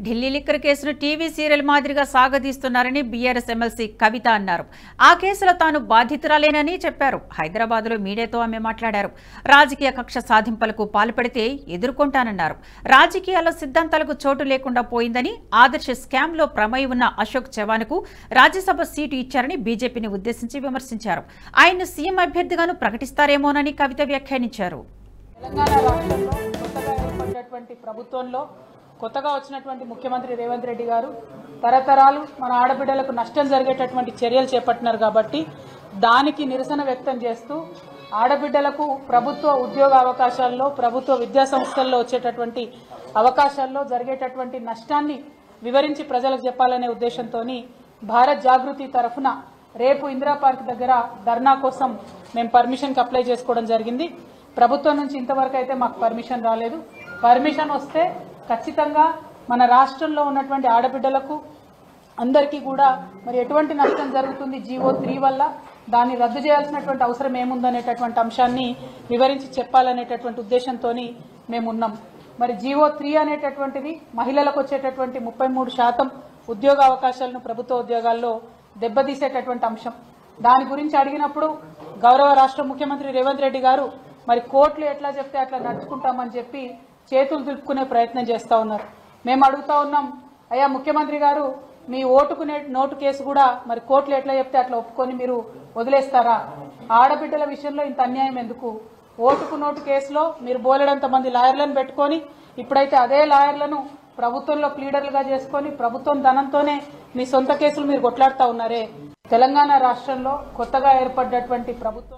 Delhi liquor కేసును TV serial మాదిరిగా సాగదీస్తున్నారని బీఆర్ఎస్ ఎమ్మెల్సీ కవిత అన్నారు ఆ కేసులో తాను బాధితురాలేనని చెప్పారు హైదరాబాద్లో మీడియాతో ఆమె మాట్లాడారు రాజకీయ కక్ష సాధింపులకు పాల్పడితే ఎదుర్కొంటానన్నారు రాజకీయాల్లో సిద్ధాంతాలకు చోటు లేకుండా పోయిందని ఆదర్శ స్కామ్లో ప్రమేయం ఉన్న అశోక్ చవాన్కు రాజ్యసభ సీటు ఇచ్చారని బీజేపీని ఉద్దేశించి విమర్శించారు ఆయన్ను సీఎం అభ్యర్థిగాను ప్రకటిస్తారేమోనని కవిత వ్యాఖ్యానించారు తెలంగాణ రాష్ట్రంలో కొత్తగా ఏర్పడినటువంటి ప్రభుత్వంలో కొత్తగా వచ్చినటువంటి ముఖ్యమంత్రి రేవంత్ రెడ్డి గారు తరతరాలు మన ఆడబిడ్డలకు నష్టం జరిగేటటువంటి చర్యలు చేపట్టినారు కాబట్టి దానికి నిరసన వ్యక్తం చేస్తూ ఆడబిడ్డలకు ప్రభుత్వ ఉద్యోగ అవకాశాల్లో ప్రభుత్వ విద్యా సంస్థల్లో వచ్చేటటువంటి అవకాశాల్లో జరిగేటటువంటి నష్టాన్ని వివరించి ప్రజలకు చెప్పాలనే ఉద్దేశంతో భారత్ జాగృతి తరఫున రేపు ఇందిరా పార్క్ దగ్గర ధర్నా కోసం మేము పర్మిషన్కి అప్లై చేసుకోవడం జరిగింది ప్రభుత్వం నుంచి ఇంతవరకు అయితే మాకు పర్మిషన్ రాలేదు పర్మిషన్ వస్తే ఖచ్చితంగా మన రాష్ట్రంలో ఉన్నటువంటి ఆడబిడ్డలకు అందరికీ కూడా మరి ఎటువంటి నష్టం జరుగుతుంది జీవో త్రీ వల్ల దాన్ని రద్దు చేయాల్సినటువంటి అవసరం ఏముందనేటటువంటి అంశాన్ని వివరించి చెప్పాలనేటటువంటి ఉద్దేశంతో మేము ఉన్నాం మరి జీవో త్రీ అనేటటువంటిది మహిళలకు వచ్చేటటువంటి ముప్పై మూడు శాతం ఉద్యోగ అవకాశాలను ప్రభుత్వ ఉద్యోగాల్లో దెబ్బతీసేటటువంటి అంశం దాని గురించి అడిగినప్పుడు గౌరవ రాష్ట్ర ముఖ్యమంత్రి రేవంత్ రెడ్డి గారు మరి కోర్టులు ఎట్లా చెప్తే అట్లా నడుచుకుంటామని చెప్పి చేతులు దులుపుకునే ప్రయత్నం చేస్తా ఉన్నారు మేము అడుగుతా ఉన్నాం అయ్యా ముఖ్యమంత్రి గారు మీ ఓటుకునే నోటు కేసు కూడా మరి కోర్టులు ఎట్లా చెప్తే అట్లా ఒప్పుకొని మీరు వదిలేస్తారా ఆడబిడ్డల విషయంలో ఇంత అన్యాయం ఎందుకు ఓటుకు నోటు కేసులో మీరు బోలెడంత మంది లాయర్లను పెట్టుకొని ఇప్పుడైతే అదే లాయర్లను ప్రభుత్వంలో ప్లీడర్లుగా చేసుకొని ప్రభుత్వం ధనంతోనే మీ సొంత కేసులు మీరు కొట్లాడుతా ఉన్నారే తెలంగాణ రాష్ట్రంలో కొత్తగా ఏర్పడ్డటువంటి ప్రభుత్వం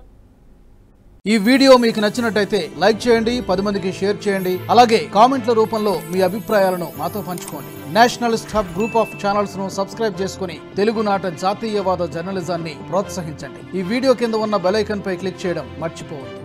ఈ వీడియో మీకు నచ్చినట్టయితే లైక్ చేయండి పది మందికి షేర్ చేయండి అలాగే కామెంట్ల రూపంలో మీ అభిప్రాయాలను మాతో పంచుకోండి nationalist hub group of channels ను సబ్స్క్రైబ్ చేసుకుని తెలుగునాట జాతీయవాద జర్నలిజాన్ని ప్రోత్సహించండి ఈ వీడియో కింద ఉన్న బెల్ ఐకాన్ పై క్లిక్ చేయడం మర్చిపోవద్దు